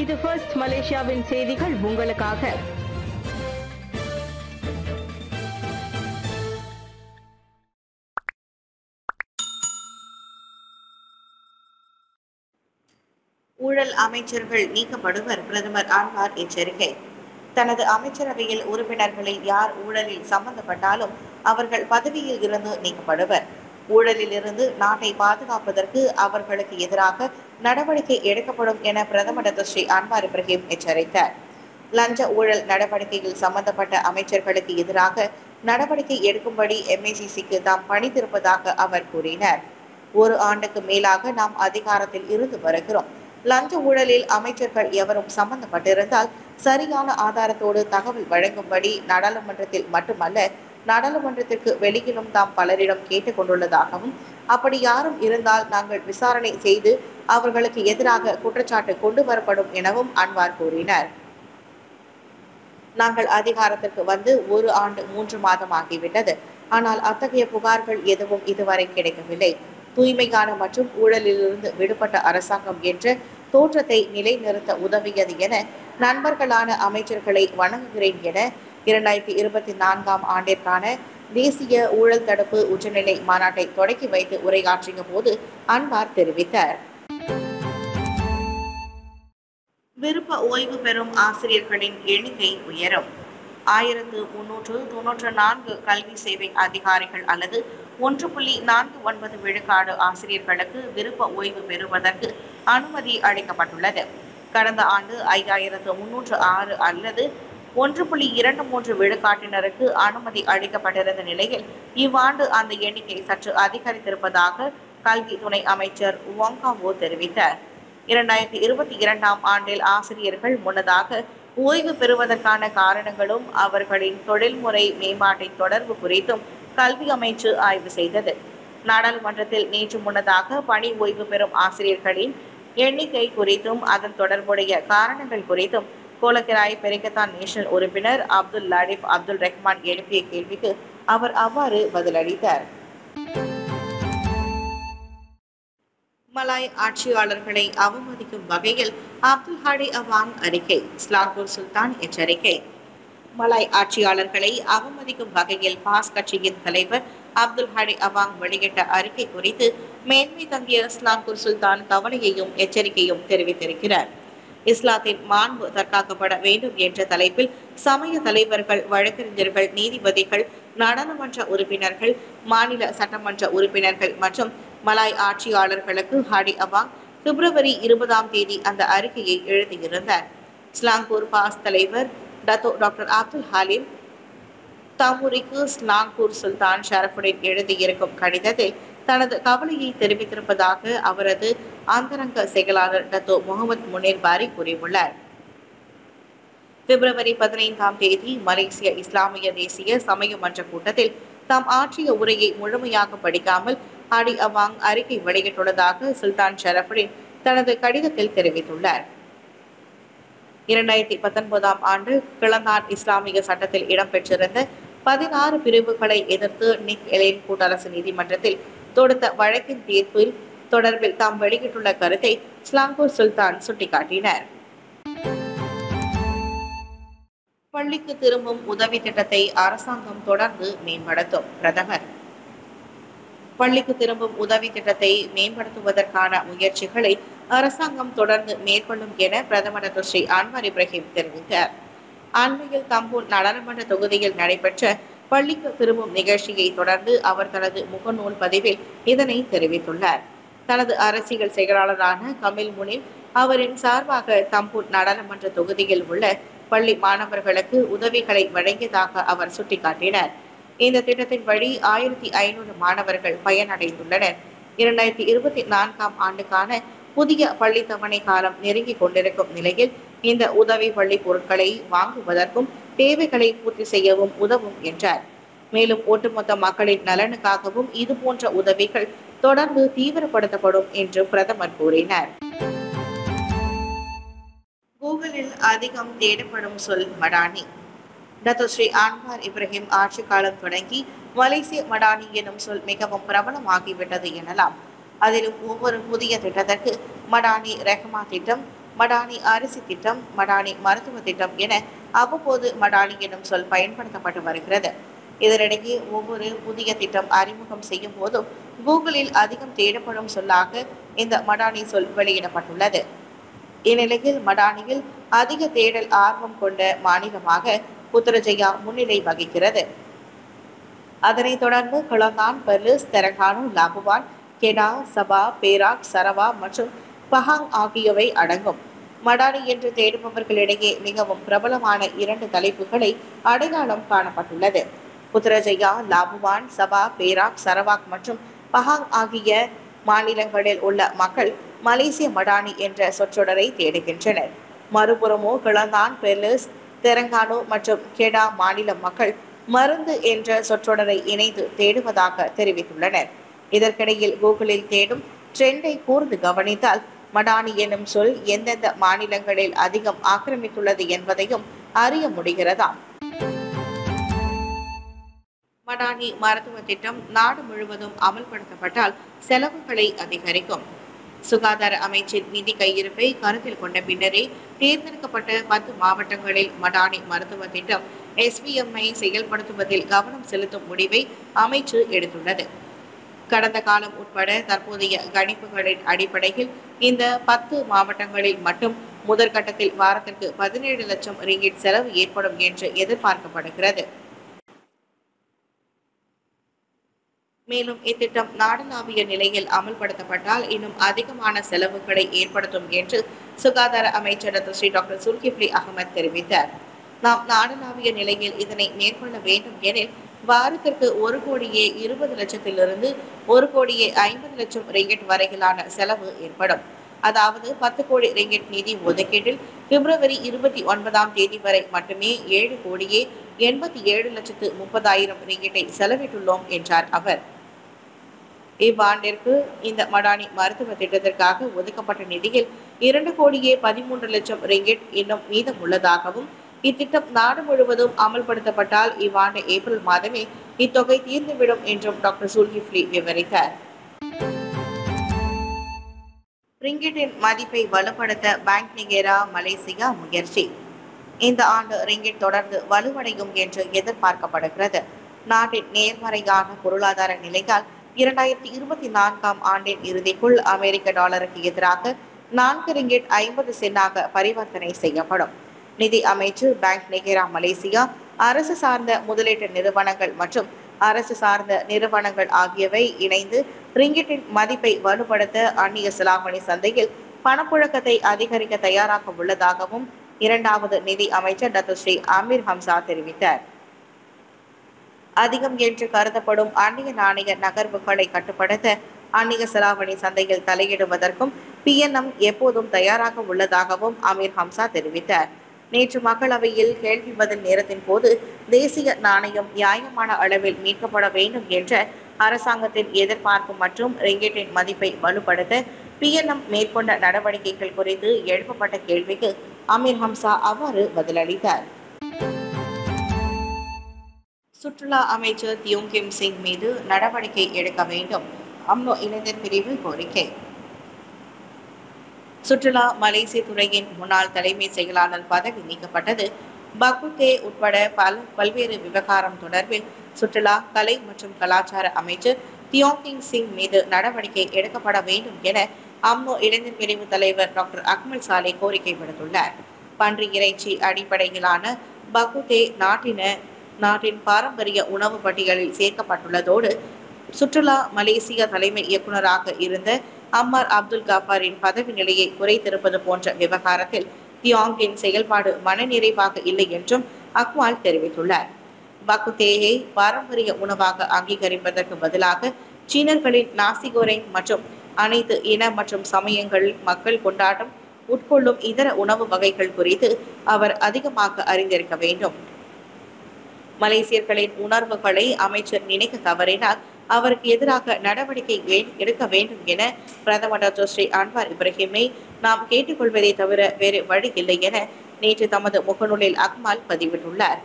இது ஃபர்ஸ்ட் மலேசியாவின் செய்திகள் உங்களுக்காக ஊழல் அமைச்சர்கள் நீக்கப்படுவர் பிரதமர் அன்வார் எச்சரிக்கை தனது அமைச்சரவையில் உறுப்பினர்களில் யார் ஊழலில் சம்பந்தப்பட்டாலும் அவர்கள் பதவியில் இருந்து நீக்கப்படுவர் ஊழலில் இருந்து நாட்டை பாதுகாப்பதற்கு அவர்களுக்கு எதிராக நடவடிக்கை எடுக்கப்படும் என பிரதமர் டாக்டர் ஸ்ரீ அன்வார் இப்ராஹிம் எச்சரித்தார் லஞ்ச ஊழல் நடவடிக்கையில் சம்பந்தப்பட்ட அமைச்சர்களுக்கு எதிராக நடவடிக்கை எடுக்கும்படி எம்ஏசிசிக்கு தாம் பணித்திருப்பதாக அவர் கூறினார் ஒரு ஆண்டுக்கு மேலாக நாம் அதிகாரத்தில் இருந்து வருகிறோம் லஞ்ச ஊழலில் அமைச்சர்கள் எவரும் சம்பந்தப்பட்டிருந்தால் சரியான ஆதாரத்தோடு தகவல் வழங்கும்படி நாடாளுமன்றத்தில் மட்டுமல்ல நாடாளுமன்றத்திற்கு வெளியிலும் தாம் பலரிடம் கேட்டுக்கொண்டுள்ளதாகவும் அப்படி யாரும் இருந்தால் நாங்கள் விசாரணை செய்து அவர்களுக்கு எதிராக குற்றச்சாட்டு கொண்டு வரப்படும் எனவும் அன்வார் கூறினார் நாங்கள் அதிகாரத்திற்கு வந்து ஒரு ஆண்டு மூன்று மாதம் ஆகிவிட்டது ஆனால் அத்தகைய புகார்கள் எதுவும் இதுவரை கிடைக்கவில்லை தூய்மையான மற்றும் ஊழலிலிருந்து விடுபட்ட அரசாங்கம் என்ற தோற்றத்தை நிலைநிறுத்த உதவியது என நண்பர்களான அமைச்சர்களை வணங்குகிறேன் என இரண்டாயிரத்தி இருபத்தி நான்காம் ஆண்டிற்கான தேசிய ஊழல் தடுப்பு உச்சநிலை மாநாட்டை தொடக்கி வைத்து உரையாற்றிய போது அன்வார் தெரிவித்தார் விருப்ப ஓய்வு பெறும் ஆசிரியர்களின் எண்ணிக்கை உயரும் ஆயிரத்து முன்னூற்று தொன்னூற்று நான்கு கல்வி சேவை அதிகாரிகள் அல்லது ஒன்று புள்ளி நான்கு ஒன்பது விழுக்காடு ஆசிரியர்களுக்கு விருப்ப ஓய்வு பெறுவதற்கு அனுமதி அளிக்கப்பட்டுள்ளது கடந்த ஆண்டு ஐயாயிரத்து முன்னூற்று ஆறு அல்லது ஒன்று புள்ளி இரண்டு மூன்று விழுக்காட்டினருக்கு அனுமதி அளிக்கப்பட்டிருந்த நிலையில் இவ்வாண்டு அந்த எண்ணிக்கை சற்று அதிகரித்திருப்பதாக கல்வி துணை அமைச்சர் ஒங்காவோ தெரிவித்தார் இரண்டாயிரத்தி இருபத்தி இரண்டாம் ஆண்டில் ஆசிரியர்கள் முன்னதாக ஓய்வு பெறுவதற்கான காரணங்களும் அவர்களின் தொழில்முறை மேம்பாட்டை தொடர்பு குறித்தும் கல்வி அமைச்சு ஆய்வு செய்தது நாடாளுமன்றத்தில் நேற்று முன்னதாக பணி ஓய்வு பெறும் ஆசிரியர்களின் எண்ணிக்கை குறித்தும் அதன் தொடர்புடைய காரணங்கள் குறித்தும் கோலக்கிராய் பெரிக்கத்தான் நேஷனல் உறுப்பினர் அப்துல் லடிப் அப்துல் ரஹ்மான் எழுப்பிய கேள்விக்கு அவர் அவ்வாறு பதிலளித்தார் மலாய் ஆட்சியாளர்களை அவமதிக்கும் வகையில் அப்துல் ஹாடி அவாங் அறிக்கை ஸ்லாங்கூர் சுல்தான் எச்சரிக்கை மலாய் ஆட்சியாளர்களை அவமதிக்கும் வகையில் பாஸ் கட்சியின் தலைவர் அப்துல் ஹாடி அவாங் வெளியிட்ட அறிக்கை குறித்து மேன்மை தங்கிய ஸ்லாங்கூர் சுல்தான் கவலையையும் எச்சரிக்கையும் தெரிவித்திருக்கிறார் இஸ்லாத்தின் மாண்பு தற்காக்கப்பட வேண்டும் என்ற தலைப்பில் சமய தலைவர்கள் வழக்கறிஞர்கள் நீதிபதிகள் நாடாளுமன்ற உறுப்பினர்கள் மாநில சட்டமன்ற உறுப்பினர்கள் மற்றும் மலாய் ஆட்சியாளர்களுக்கு ஹாடி அவாங் பிப்ரவரி இருபதாம் தேதி அந்த அறிக்கையை எழுதியிருந்தார் ஸ்லாங்கூர் பாஸ் தலைவர் டத்தோ டாக்டர் அப்துல் ஹாலிம் தாமூரிக்கு ஸ்லாங்கூர் சுல்தான் ஷரஃபுடின் எழுதியிருக்கும் கடிதத்தில் தனது கவலையை தெரிவித்திருப்பதாக அவரது அந்தரங்க செயலாளர் டத்தோ முகமது முனீர் பாரி கூறியுள்ளார் பிப்ரவரி பதினைந்தாம் தேதி மலேசிய இஸ்லாமிய தேசிய சமய மன்ற கூட்டத்தில் தாம் ஆற்றிய உரையை முழுமையாக படிக்காமல் ஹாடி அவாங் அறிக்கை வெளியிட்டுள்ளதாக சுல்தான் ஷரஃபுடின் தனது கடிதத்தில் தெரிவித்துள்ளார் இரண்டாயிரத்தி பத்தொன்பதாம் ஆண்டு கிளந்தான் இஸ்லாமிய சட்டத்தில் இடம்பெற்றிருந்த பதினாறு பிரிவுகளை எதிர்த்து நிக் எலேன் கூட்டரசு நீதிமன்றத்தில் தொடுத்த வழக்கின் தீர்ப்பில் தொடர்பில் தாம் வெளியிட்டுள்ள கருத்தை ஸ்லாங்கூர் சுல்தான் சுட்டிக்காட்டினார் பள்ளிக்கு திரும்பும் உதவி திட்டத்தை அரசாங்கம் தொடர்ந்து மேம்படுத்தும் பிரதமர் பள்ளிக்கு திரும்பும் உதவி திட்டத்தை மேம்படுத்துவதற்கான முயற்சிகளை அரசாங்கம் தொடர்ந்து மேற்கொள்ளும் என பிரதமர் டாக்டர் ஸ்ரீ அன்வர் இப்ராஹிம் தெரிவித்தார் அண்மையில் தம்பூர் நாடாளுமன்ற தொகுதியில் நடைபெற்ற பள்ளிக்கு திரும்பும் நிகழ்ச்சியை தொடர்ந்து அவர் தனது முகநூல் பதிவில் இதனை தெரிவித்துள்ளார் தனது அரசியல் செயலாளரான கமில் முனிம் அவரின் சார்பாக தம்பூர் நாடாளுமன்ற தொகுதியில் உள்ள பள்ளி மாணவர்களுக்கு உதவிகளை வழங்கியதாக அவர் சுட்டிக்காட்டினார் இந்த திட்டத்தின் வழி ஆயிரத்தி ஐநூறு மாணவர்கள் பயனடைந்துள்ளனர் இரண்டாயிரத்தி இருபத்தி நான்காம் ஆண்டுக்கான புதிய பள்ளி தவணை காலம் நெருங்கிக் கொண்டிருக்கும் நிலையில் இந்த உதவி பள்ளி பொருட்களை வாங்குவதற்கும் தேவைகளை பூர்த்தி செய்யவும் உதவும் என்றார் மேலும் ஒட்டுமொத்த மக்களின் நலனுக்காகவும் இது போன்ற உதவிகள் தொடர்ந்து தீவிரப்படுத்தப்படும் என்று பிரதமர் கூறினார் கூகுளில் அதிகம் தேடப்படும் சொல் Madani Datuk Seri Anwar Ibrahim ஆட்சி காலம் தொடங்கி மலேசிய மடானி எனும் சொல் மிகவும் பிரபலமாகிவிட்டது எனலாம் அதிலும் ஒவ்வொரு புதிய திட்டத்திற்கு மடானி ரெஹ்மா திட்டம் மடானி அரிசி திட்டம் மடானி மருத்துவ திட்டம் என அவ்வப்போது மடானி எனும் சொல் பயன்படுத்தப்பட்டு வருகிறது இதனிடையே ஒவ்வொரு புதிய திட்டம் அறிமுகம் செய்யும் போதும் கூகுளில் அதிகம் தேடப்படும் சொல்லாக இந்த மடானி சொல் வெளியிடப்பட்டுள்ளது இந்நிலையில் மடானியில் அதிக தேடல் ஆர்வம் கொண்ட மாநிலமாக புத்திரஜயா முன்னிலை வகிக்கிறது அதனைத் தொடர்ந்து கிளந்தான் பெர்லிஸ் தெரங்கானு லாபுவான் கெடா சபா பேராக் சரவா மற்றும் பஹாங் ஆகியவை அடங்கும் மடானி என்று தேடுபவர்களிடையே மிகவும் பிரபலமான இரண்டு தலைப்புகளை அடையாளம் காணப்பட்டுள்ளது Putrajaya Labuan Sabah Perak Sarawak மற்றும் பஹாங் ஆகிய மாநிலங்களில் உள்ள மக்கள் மலேசிய மடானி என்ற சொற்றொடரை தேடுகின்றனர் மறுபுறமோ கிளந்தான் பெர்லிஸ் தெலங்கானு மற்றும் கெடா மாநில மக்கள் மருந்து என்ற சொற்றொடரை இணைத்து தேடுவதாக தெரிவித்துள்ளனர் இதற்கிடையில் கூகுளில் தேடும் ட்ரெண்டை கூர்ந்து கவனித்தால் மடானி எனும் சொல் எந்தெந்த மாநிலங்களில் அதிகம் ஆக்கிரமித்துள்ளது என்பதையும் அறிய முடிகிறதாம் மடானி மருத்துவ திட்டம் நாடு முழுவதும் அமல்படுத்தப்பட்டால் செலவுகளை அதிகரிக்கும் சுகாதார அமைச்சின் நிதி கையிருப்பை கருத்தில் கொண்ட பின்னரே தேர்ந்தெடுக்கப்பட்ட பத்து மாவட்டங்களில் மடானி மருத்துவ திட்டம் எஸ்பிஎம்ஐ செயல்படுத்துவதில் கவனம் செலுத்தும் முடிவை அமைச்சு எடுத்துள்ளது கடந்த காலம் உட்பட தற்போதைய கணிப்புகளின் அடிப்படையில் இந்த பத்து மாவட்டங்களில் மட்டும் முதற்கட்டத்தில் வாரத்திற்கு பதினேழு லட்சம் ரிங்கிட் செலவு ஏற்படும் என்று எதிர்பார்க்கப்படுகிறது மேலும் இத்திட்டம் நாடளாவிய நிலையில் அமல்படுத்தப்பட்டால் இன்னும் அதிகமான செலவுகளை ஏற்படுத்தும் என்று சுகாதார அமைச்சர் ஸ்ரீ டாக்டர் சுல்கிப்லி அகமது தெரிவித்தார் நாம் நாடளாவிய நிலையில் இதனை மேற்கொள்ள வேண்டும் எனில் வாரத்திற்கு ஒரு கோடியே இருபது லட்சத்திலிருந்து ஒரு கோடியே ஐம்பது லட்சம் ரிங்கெட் வரையிலான செலவு ஏற்படும் அதாவது பத்து கோடி ரிங்கெட் நிதி ஒதுக்கீட்டில் பிப்ரவரி இருபத்தி ஒன்பதாம் தேதி வரை மட்டுமே ஏழு கோடியே எண்பத்தி ஏழு லட்சத்து முப்பதாயிரம் ரிங்கெட்டை செலவிட்டுள்ளோம் என்றார் அவர் இவ்வாண்டிற்கு இந்த மடானி மருத்துவ திட்டத்திற்காக ஒதுக்கப்பட்ட நிதியில் இரண்டு கோடியே பதிமூன்று லட்சம் ரிங்கெட் இன்னும் மீதம் உள்ளதாகவும் இத்திட்டம் நாடு முழுவதும் அமல்படுத்தப்பட்டால் இவ்வாண்டு ஏப்ரல் மாதமே இத்தொகை தீர்ந்துவிடும் என்றும் டாக்டர் சுல்கிஃப்லி விவரித்தார் ரிங்கிட்டின் மதிப்பை வலுப்படுத்த பேங்க் நிகேரா மலேசியா முயற்சி இந்த ஆண்டு ரிங்கிட் தொடர்ந்து வலுவடையும் என்று எதிர்பார்க்கப்படுகிறது நாட்டின் நேர்மறையான பொருளாதார நிலையால் இரண்டாயிரத்தி இருபத்தி நான்காம் ஆண்டின் இறுதிக்குள் அமெரிக்க டாலருக்கு எதிராக நான்கு ரிங்கிட் ஐம்பது சென்னாக பரிவர்த்தனை செய்யப்படும் நிதி அமைச்சு பேங்க் நிகேரா மலேசியா அரசு சார்ந்த முதலீட்டு நிறுவனங்கள் மற்றும் அரசு சார்ந்த நிறுவனங்கள் ஆகியவை இணைந்து ரிங்கிட்டின் மதிப்பை வலுப்படுத்த அந்நிய செலாவணி சந்தையில் பணப்புழக்கத்தை அதிகரிக்க தயாராக உள்ளதாகவும் இரண்டாவது நிதி அமைச்சர் டாக்டர் ஸ்ரீ அமீர் ஹம்சா தெரிவித்தார் அதிகம் என்று கருதப்படும் அந்நிய நாணய நகர்வுகளை கட்டுப்படுத்த அந்நிய செலாவணி சந்தையில் தலையிடுவதற்கும் பிஎன்எம் எப்போதும் தயாராக உள்ளதாகவும் அமீர் ஹம்சா தெரிவித்தார் நேற்று மக்களவையில் கேள்வி பதில் நேரத்தின் போது தேசிய நாணயம் நியாயமான அளவில் மீட்கப்பட வேண்டும் என்ற அரசாங்கத்தின் எதிர்பார்ப்பு மற்றும் ரிங்கெட்டின் மதிப்பை வலுப்படுத்த பிஎன்எம் மேற்கொண்ட நடவடிக்கைகள் குறித்து எழுப்பப்பட்ட கேள்விக்கு அமீர் ஹம்சா அவ்வாறு பதிலளித்தார் சுற்றுலா அமைச்சர் தியோங் கிம் சிங் மீது நடவடிக்கை எடுக்க வேண்டும் அம்னோ இளைஞர் பிரிவு கோரிக்கை சுற்றுலா மலேசிய துறையின் முன்னாள் தலைமை செயலாளர் பதவி நீக்கப்பட்டது பக்குத்தே உட்பட பல பல்வேறு விவகாரம் தொடர்பில் சுற்றுலா கலை மற்றும் கலாச்சார அமைச்சர் தியோங்கிங் சிங் மீது நடவடிக்கை எடுக்கப்பட வேண்டும் என அம்னோ இளைஞர் பிரிவு தலைவர் டாக்டர் அக்மல் சாலே கோரிக்கை விடுத்துள்ளார் பன்றி இறைச்சி அடிப்படையிலான பக்குத்தே நாட்டின நாட்டின் பாரம்பரிய உணவு பட்டியலில் சேர்க்கப்பட்டுள்ளதோடு சுற்றுலா மலேசிய தலைமை இயக்குநராக இருந்த அம்மர் அப்துல் காபாரின் பதவி நிலையை குறைத்திருப்பது போன்ற விவகாரத்தில் தியாங்கின் செயல்பாடு மனநிறைவாக இல்லை என்றும் அக்வால் தெரிவித்துள்ளார் பக்குத்தேயை பாரம்பரிய உணவாக அங்கீகரிப்பதற்கு பதிலாக சீனர்களின் நாசிகோரிங் மற்றும் அனைத்து இன மற்றும் சமயங்கள் மக்கள் கொண்டாட்டம் உட்கொள்ளும் இதர உணவு வகைகள் குறித்து அவர் அதிகமாக அறிந்திருக்க வேண்டும் மலேசியர்களின் உணர்வுகளை அமைச்சர் நினைக்க தவறினால் அவருக்கு எதிராக நடவடிக்கை வே- எடுக்க வேண்டும் என பிரதமர் டாக்டர் ஸ்ரீ அன்வார் இப்ராஹிமை நாம் கேட்டுக்கொள்வதை தவிர வேறு வழி இல்லை என நேற்று தமது முகநூலில் அக்மால் பதிவிட்டுள்ளார்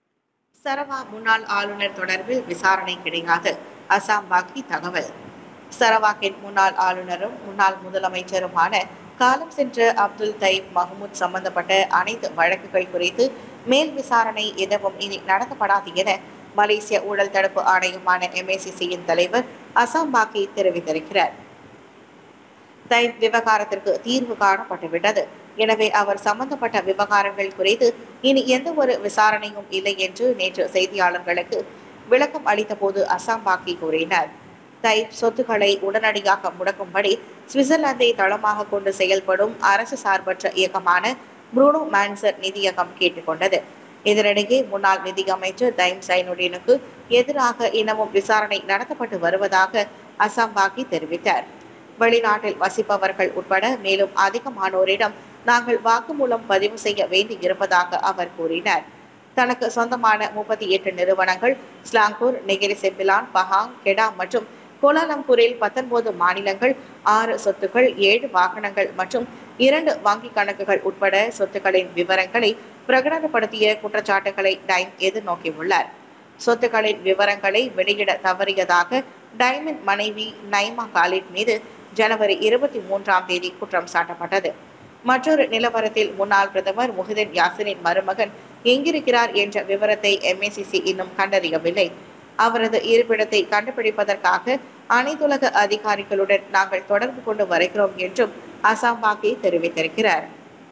சரவா முன்னாள் ஆளுநர் தொடர்பில் விசாரணை கிடையாது அசாம் பாக்கி தகவல் சரவாக்கின் முன்னாள் ஆளுநரும் முன்னாள் முதலமைச்சருமான காலம் சென்ற அப்துல் தைப் மஹமூத் சம்பந்தப்பட்ட அனைத்து வழக்குகள் குறித்து மேல் விசாரணை எதுவும் இனி நடத்தப்படாது என மலேசிய ஊழல் தடுப்பு ஆணையமான எம்ஏசிசியின் தலைவர் அசாம் பாக்கி தெரிவித்திருக்கிறார் தைப் விவகாரத்திற்கு தீர்வு காணப்பட்டுவிட்டது எனவே அவர் சம்பந்தப்பட்ட விவகாரங்கள் குறித்து இனி எந்த ஒரு விசாரணையும் இல்லை என்று நேற்று செய்தியாளர்களுக்கு விளக்கம் அளித்த போது அசாம் பாக்கி கூறினார் தைப் சொத்துக்களை உடனடியாக முடக்கும்படி சுவிட்சர்லாந்தை தளமாக கொண்டு செயல்படும் அரசு சார்பற்ற இயக்கமான புரூனோ மான்சர் நிதியகம் கேட்டுக்கொண்டது இதனிடையே முன்னாள் நிதியமைச்சர் தைம் சைனுடீனுக்கு எதிராக இன்னமும் விசாரணை நடத்தப்பட்டு வருவதாக அசாம் பாக்கி தெரிவித்தார் வெளிநாட்டில் வசிப்பவர்கள் உட்பட மேலும் அதிகமானோரிடம் நாங்கள் வாக்குமூலம் பதிவு செய்ய வேண்டி இருப்பதாக அவர் கூறினார் தனக்கு சொந்தமான முப்பத்தி எட்டு நிறுவனங்கள் ஸ்லாங்கூர் நெகிரி செம்பிலான் பஹாங் கெடா மற்றும் கோலாலம்பூரில் பத்தொன்பது மாநிலங்கள் ஆறு சொத்துக்கள் ஏழு வாகனங்கள் மற்றும் இரண்டு வங்கி கணக்குகள் உட்பட சொத்துக்களின் விவரங்களை பிரகடனப்படுத்திய குற்றச்சாட்டுகளை டைம் எதிர்நோக்கியுள்ளார் சொத்துக்களின் விவரங்களை வெளியிட தவறியதாக டைமின் மனைவி நைமா காலிட் மீது ஜனவரி இருபத்தி மூன்றாம் தேதி குற்றம் சாட்டப்பட்டது மற்றொரு நிலவரத்தில் முன்னாள் பிரதமர் முஹிதீன் யாசினின் மருமகன் எங்கிருக்கிறார் என்ற விவரத்தை எம்ஏசிசி இன்னும் கண்டறியவில்லை அவரது இருப்பிடத்தை கண்டுபிடிப்பதற்காக அனைத்துலக அதிகாரிகளுடன் நாங்கள் தொடர்பு கொண்டு வருகிறோம் என்றும் அசாம் பாக்கி தெரிவித்திருக்கிறார்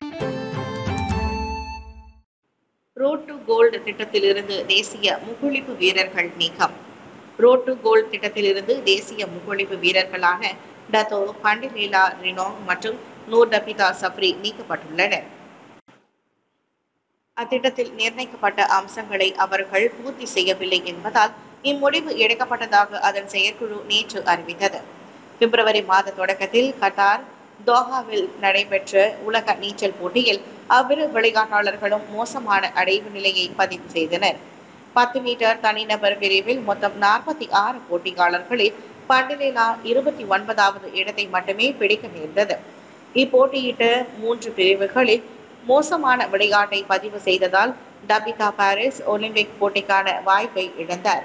ரோட் டு கோல்டு திட்டத்திலிருந்து தேசிய முகுளிப்பு வீரர்கள் நீக்கம் ரோட் டு கோல்டு திட்டத்திலிருந்து தேசிய முகுளிப்பு வீரர்களான டத்தோ பண்டிலீலா ரினோங் மற்றும் நூர் டபிதா சப்ரி நீக்கப்பட்டுள்ளனர் அத்திட்டத்தில் நிர்ணயிக்கப்பட்ட அம்சங்களை அவர்கள் பூர்த்தி செய்யவில்லை என்பதால் இம்முடிவு எடுக்கப்பட்டதாக அதன் செயற்குழு நேற்று அறிவித்தது பிப்ரவரி மாத தொடக்கத்தில் கட்டார் தோஹாவில் நடைபெற்ற உலக நீச்சல் போட்டியில் அவ்விரு விளையாட்டாளர்களும் மோசமான அடைவு நிலையை பதிவு செய்தனர் பத்து மீட்டர் தனிநபர் பிரிவில் மொத்தம் நாற்பத்தி ஆறு போட்டியாளர்களில் பண்டிலேலா இருபத்தி ஒன்பதாவது இடத்தை மட்டுமே பிடிக்க நேர்ந்தது இப்போட்டியிட்ட மூன்று பிரிவுகளில் மோசமான விளையாட்டை பதிவு செய்ததால் டபிகா பாரிஸ் ஒலிம்பிக் போட்டிக்கான வாய்ப்பை இழந்தார்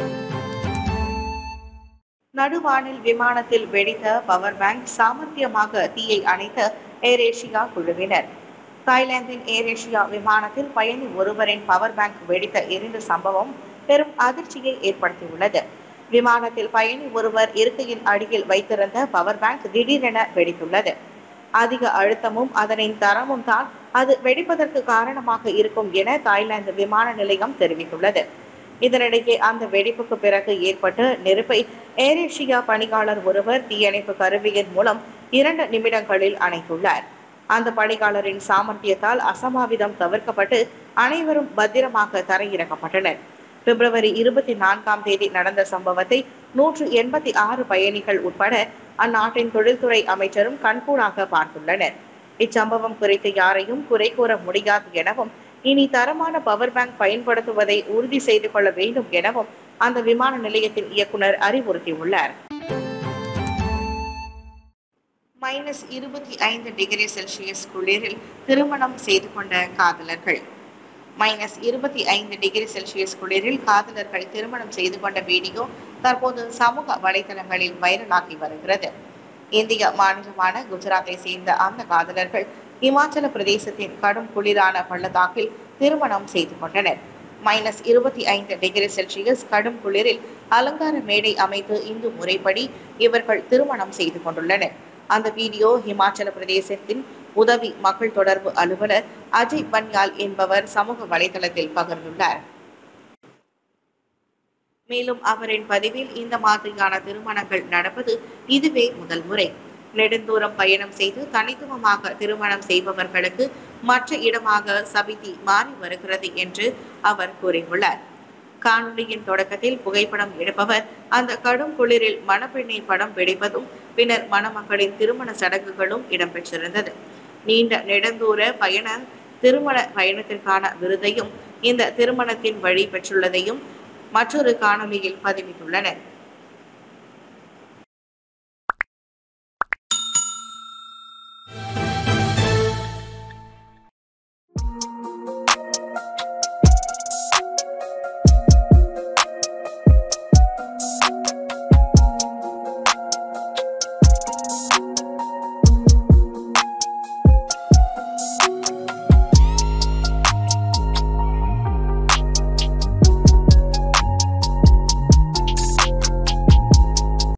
நடுவானில் விமானத்தில் வெடித்த பவர் பேங்க் சாமர்த்தியமாக தீயை அணைத்த ஏர் ஏஷியா குழுவினர் தாய்லாந்தின் ஏர் ஏஷியா விமானத்தில் பயணி ஒருவரின் பவர் பேங்க் வெடித்த எரிந்த சம்பவம் பெரும் அதிர்ச்சியை ஏற்படுத்தியுள்ளது விமானத்தில் பயணி ஒருவர் இருக்கையின் அடியில் வைத்திருந்த பவர் பேங்க் திடீரென வெடித்துள்ளது அதிக அழுத்தமும் அதனின் தரமும் தான் அது வெடிப்பதற்கு காரணமாக இருக்கும் என தாய்லாந்து விமான நிலையம் தெரிவித்துள்ளது இதனிடையே அந்த வெடிப்புக்கு பிறகு ஏற்பட்ட நெருப்பை ஏர் ஏஷியா பணியாளர் ஒருவர் தீயணைப்பு கருவியின் மூலம் இரண்டு நிமிடங்களில் அணைத்துள்ளார் அந்த பணியாளரின் சாமர்த்தியத்தால் அசம்பாவிதம் தவிர்க்கப்பட்டு அனைவரும் பத்திரமாக தரையிறக்கப்பட்டனர் பிப்ரவரி இருபத்தி நான்காம் தேதி நடந்த சம்பவத்தை நூற்று எண்பத்தி ஆறு பயணிகள் உட்பட அந்நாட்டின் தொழில்துறை அமைச்சரும் கண்கூடாக பார்த்துள்ளனர் இச்சம்பவம் குறித்து யாரையும் குறை கூற முடியாது எனவும் இனி தரமான பவர் பேங்க் பயன்படுத்துவதை உறுதி செய்து கொள்ள வேண்டும் எனவும் அந்த விமான நிலையத்தின் இயக்குனர் அறிவுறுத்தியுள்ளார் மைனஸ் இருபத்தி ஐந்து டிகிரி செல்சியஸ் குளிரில் திருமணம் செய்து கொண்ட காதலர்கள் மைனஸ் இருபத்தி ஐந்து டிகிரி செல்சியஸ் குளிரில் காதலர்கள் திருமணம் செய்து கொண்ட வீடியோ தற்போது சமூக வலைதளங்களில் வைரலாகி வருகிறது இந்திய மாநிலமான குஜராத்தை சேர்ந்த அந்த காதலர்கள் இமாச்சல பிரதேசத்தின் கடும் குளிரான பள்ளத்தாக்கில் திருமணம் செய்து கொண்டனர் மைனஸ் இருபத்தி ஐந்து டிகிரி செல்சியஸ் கடும் குளிரில் அலங்கார மேடை அமைத்து இந்து முறைப்படி இவர்கள் திருமணம் செய்து கொண்டுள்ளனர் அந்த வீடியோ ஹிமாச்சல பிரதேசத்தின் உதவி மக்கள் தொடர்பு அலுவலர் அஜய் பன்யால் என்பவர் சமூக வலைதளத்தில் பகிர்ந்துள்ளார் மேலும் அவரின் பதிவில் இந்த மாதிரியான திருமணங்கள் நடப்பது இதுவே முதல் முறை நெடுந்தூரம் பயணம் செய்து தனித்துவமாக திருமணம் செய்பவர்களுக்கு மற்ற இடமாக சபிதி மாறி வருகிறது என்று அவர் கூறியுள்ளார் காணொலியின் தொடக்கத்தில் புகைப்படம் எடுப்பவர் அந்த கடும் குளிரில் மணப்பெண்ணை படம் பிடிப்பதும் பின்னர் மணமக்களின் திருமண சடங்குகளும் இடம்பெற்றிருந்தது நீண்ட நெடுந்தூர பயண திருமண பயணத்திற்கான விருதையும் இந்த திருமணத்தின் வழி பெற்றுள்ளதையும் மற்றொரு காணொலியில் பதிவிட்டுள்ளனர்